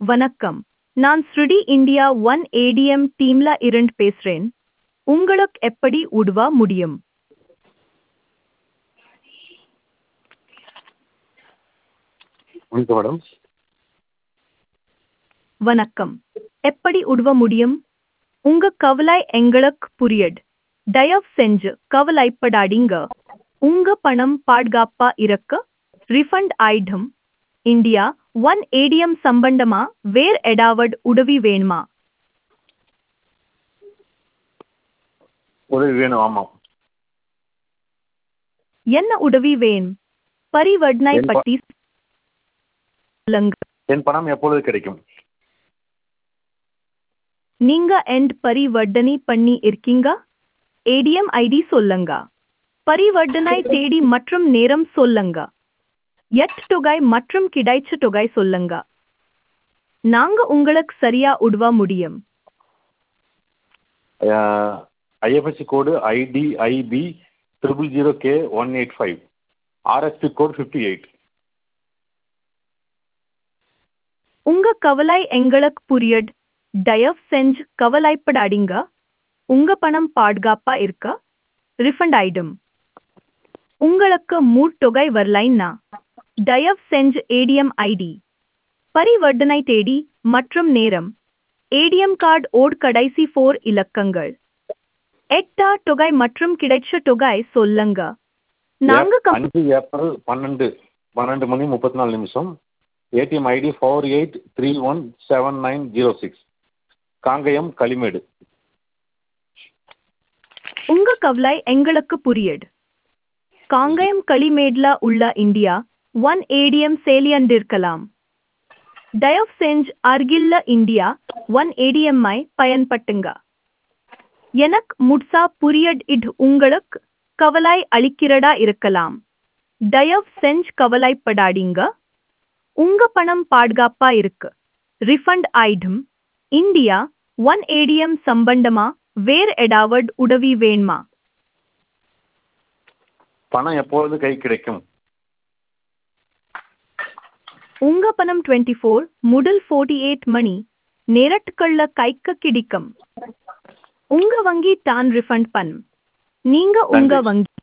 வணக்கம் நான் ஸ்ருடி இந்தியா ஒன் ஏடிஎம் டீம்ல இருந்து பேசுறேன் உங்களுக்கு எப்படி உதவ முடியும் வணக்கம் மேடம் வணக்கம் எப்படி உதவ முடியும் உங்க கவலை எங்களுக்கு புரியட் தயவு செஞ்சு கவலைப்படாதீங்க உங்க பணம் பாதுகாப்பா இருக்க ரிஃபண்ட் ஆயிடும் இந்தியா ஒன் ஏடிஎம் சம்பந்தமா வேற ஏதாவது உதவி வேணுமா உதவி வேணும் ஆமாம் என்ன உதவி வேணும் பரிவர்த்தனை என் ப- பத்தி சொல்லுங்க என் பணம் எப்பொழுது கிடைக்கும் நீங்க எண்ட் பரிவர்த்தனை பண்ணி இருக்கீங்க ஏடிஎம் ஐடி சொல்லுங்க பரிவர்த்தனை தேதி மற்றும் நேரம் சொல்லுங்க எட் தொகை மற்றும் கிடைச்ச தொகை சொல்லுங்க நாங்க உங்களுக்கு சரியா உதவ முடியும் IFSC code IDIB triple zero K one eight five RSP code fifty eight உங்க கவலை எங்களுக்கு புரியட் தயவு செஞ்சு கவலைப்படாதீங்க உங்க பணம் பாதுகாப்பா இருக்க ரிஃபண்ட் ஆயிடும் உங்களுக்கு மூட் தொகை வரலைன்னா தயவு செஞ்சு ஏடிஎம் ஐடி பரிவர்த்தனை தேதி மற்றும் நேரம் ஏடிஎம் கார்டு ஓட் கடைசி ஃபோர் இலக்கங்கள் எட்டா தொகை மற்றும் கிடைச்ச தொகை சொல்லுங்க நாங்க கம்- அஞ்சு ஏப்ரல் பன்னெண்டு பன்னெண்டு மணி முப்பத்தி நாலு நிமிஷம் ATM ID four eight three one seven nine zero six Kangayam Kalimedu உங்க கவலை எங்களுக்கு புரியுது காங்கயம் களிமேட்ல உள்ள இந்தியா ஒன் ஏடிஎம் செயலியண்டிருக்கலாம் தயவு செஞ்சு அருகில்ல இந்தியா ஒன் ஏடிஎம் ஐ பயன்பட்டுங்க எனக்கு முட்சா புரியட் இது உங்களுக்கு கவலை அளிக்கிறதா இருக்கலாம் தயவு செஞ்சு கவலைப்படாதீங்க உங்க பணம் பாதுகாப்பா இருக்கு ரிஃபண்ட் ஆயிடும் இந்தியா ஒன் ஏடிஎம் சம்பந்தமா வேற ஏதாவது உதவி வேணுமா பணம் எப்பொழுது கை கிடைக்கும் உங்க பணம் டுவெண்ட்டி ஃபோர் முதல் ஃபோர்ட்டி எயிட் மணி நேரத்துக்குள்ள கைக்கு கிடைக்கும் உங்க வங்கி தான் ரிஃபண்ட் பண்ணும் நீங்க உங்க நன்றி. வங்கி